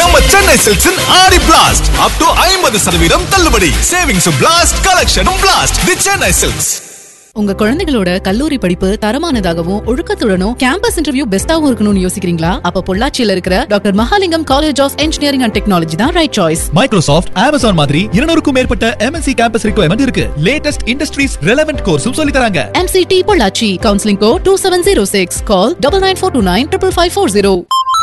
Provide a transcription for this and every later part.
நம்ம சென்னை சில்க்ஸின் ஆடி blast up to ஐம்பது சதவீதம் தள்ளுபடி சேவிங்ஸும் பிளாஸ்ட் கலெக்ஷனும் பிளாஸ்ட் தி சென்னை சில்க்ஸ் உங்க குழந்தைகளோட கல்லூரி படிப்பு தரமானதாகவும் ஒழுக்கத்துடனும் கேம்பஸ் இன்டர்வியூ பெஸ்டாவும் இருக்கணும்னு யோசிக்கிறீங்களா அப்ப பொள்ளாச்சியில இருக்கிற doctor Mahalingam college of engineering and technology தான் ரைட் சாய்ஸ் மைக்ரோசாஃப்ட் அமேசான் மாதிரி இருநூறுக்கும் மேற்பட்ட எம்என்சி கேம்பஸ் ரிக்வயர்மெண்ட் இருக்கு லேட்டஸ்ட் இண்டஸ்ட்ரீஸ் ரெலவென்ட் கோர்ஸும் சொல்லி தராங்க MCT பொள்ளாச்சி கவுன்சிலிங் கோ two seven zero six call double nine four two nine triple five four zero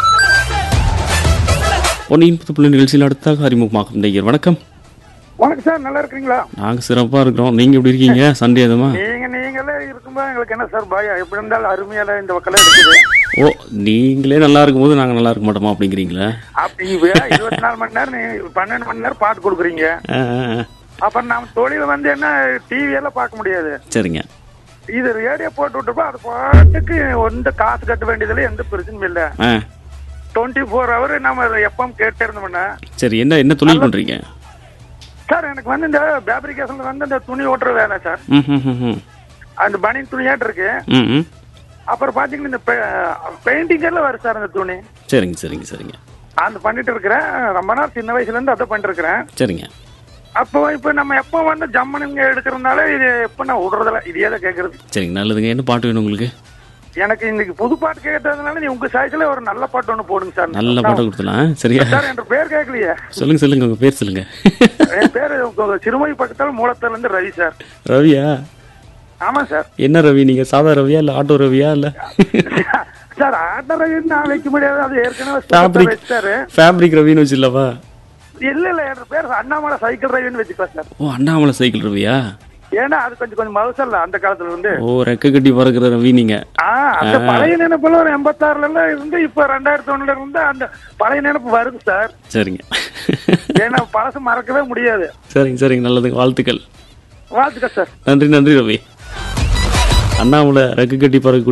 பொன்னியின் புது புள்ளி நிகழ்ச்சியில் அடுத்தாக அறிமுகமாகும் நேயர் வணக்கம் வணக்கம் சார் நல்லா இருக்கிறீங்களா நாங்கள் சிறப்பாக இருக்கிறோம் நீங்கள் எப்படி இருக்கீங்க சண்டே அதுமா நீங்க நீங்களே இருக்கும்போது எங்களுக்கு என்ன சார் பயம் எப்படி இருந்தாலும் அருமையால இந்த பக்கம் இருக்குது ஓ நீங்களே நல்லா இருக்கும்போது நாங்கள் நல்லா இருக்க மாட்டோமா அப்படிங்கிறீங்களா அப்படி வே- இருபத்தி நாலு மணி நேரம் நீ பன்னெண்டு மணி நேரம் பாட்டு கொடுக்குறீங்க ஆ, ஆ, ஆ. அப்புறம் நம்ம தொழில் வந்து என்ன டிவி எல்லாம் பார்க்க முடியாது சரிங்க இது ரேடியோ போட்டு விட்டுப்பா அது பாட்டுக்கு எந்த காசு கட்ட வேண்டியதுல எந்த பிரச்சனையும் இல்ல ஆ டுவெண்ட்டி ஃபோர் ஹவர் நம்ம எப்பவும் கேட்டே இருந்தோம்னா சரி என்ன என்ன தொழில் பண்ணுறீங்க சார் எனக்கு வந்து இந்த ஃபேப்ரிகேஷன்ல வந்து இந்த துணி ஓட்டுற வேலை சார் ம் ம் ம் ம் அந்த பனியன் துணியாட்டு இருக்கு ம் ம் அப்புறம் பாத்தீங்கன்னா இந்த பெயிண்டிங் எல்லாம் வரும் சார் அந்த துணி சரிங்க சரிங்க சரிங்க அந்த பண்ணிட்டு இருக்கிறேன் ரொம்ப நாள் சின்ன வயசுல இருந்து அதை பண்ணிட்டு இருக்கிறேன் சரிங்க அப்போ இப்ப நம்ம எப்போ வந்து ஜம்மனுங்க எடுக்கிறதுனால இது எப்ப நான் விடுறதில்ல இதே தான் கேட்கறது சரிங்க நல்லதுங்க என்ன பாட்டு வேணும் உங்களுக்கு எனக்கு இன்னைக்கு புது பாட்டு கேட்டதுனால நீ உங்க சாய்ஸ்ல ஒரு நல்ல பாட்டு ஒண்ணு போடுங்க சார் நல்ல பாட்டை கொடுத்துலாம் சரியா சார் என்ற பேர் கேட்கலையே சொல்லுங்க சொல்லுங்க உங்கள் பேர் சொல்லுங்க என் பேரு உங்க சிறுமை பக்கத்தால் மூலத்துல இருந்து ரவி சார் ரவியா ஆமா சார் என்ன ரவி நீங்கள் சாதா ரவியா இல்லை ஆட்டோ ரவியா இல்லை சார் ஆட்ட ரவி நான் வைக்க முடியாது அது ஏற்கனவே ஃபேப்ரிக் வச்சாரு ஃபேப்ரிக் ரவின்னு வச்சிடலவா இல்ல இல்ல என் பேர் அண்ணாமலை சைக்கிள் ரவின்னு வச்சுக்கலாம் சார் ஓ அண்ணாமலை சைக்கிள் ரவியா ஏன்னா அது கொஞ்சம் கொஞ்சம் மவுசல்ல அந்த காலத்துல இருந்து ஓ ரெக்க கட்டி பறக்கிற ரவி நீங்க ஆ, அந்த பழைய நினைப்புல ஒரு எண்பத்தாறுல எல்லாம் இருந்து இப்ப ரெண்டாயிரத்தி ஒண்ணுல இருந்து அந்த பழைய நினைப்பு வருது சார் சரிங்க ஏன்னா பழசு மறக்கவே முடியாது சரிங்க சரிங்க நல்லதுங்க வாழ்த்துக்கள் வாழ்த்துக்கள் சார் நன்றி நன்றி ரவி அண்ணாமலை ரெக்க கட்டி பறக்க